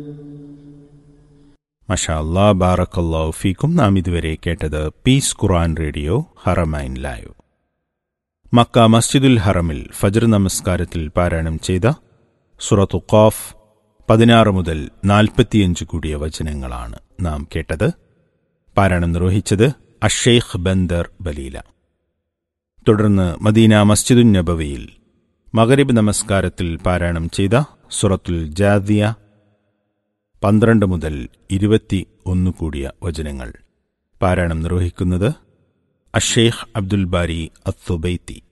മഷാ അല്ലാ ബാറക്കല്ലാഹു ഫീക്കും നാം ഇതുവരെ കേട്ടത് peace Quran radio Haramain live Mecca മസ്ജിദുൽ ഹറമിൽ ഫജർ നമസ്കാരത്തിൽ പാരായണം ചെയ്ത സുറത്തു ഖാഫ് പതിനാറ് മുതൽ നാൽപ്പത്തിയഞ്ച് കൂടിയ വചനങ്ങളാണ് നാം കേട്ടത് പാരായണം നിർവഹിച്ചത് അഷേഖ് ബന്ദർ ബലീല തുടർന്ന് മദീന മസ്ജിദുൻ നബവിയിൽ മഗരിബ് നമസ്കാരത്തിൽ പാരായണം ചെയ്ത സുറത്തുൽ ജാദിയ പന്ത്രണ്ട് മുതൽ ഇരുപത്തി ഒന്ന് കൂടിയ വചനങ്ങൾ പാരായണം നിർവഹിക്കുന്നത് അഷേഖ് അബ്ദുൽ ബാരി അത്തുബൈത്തി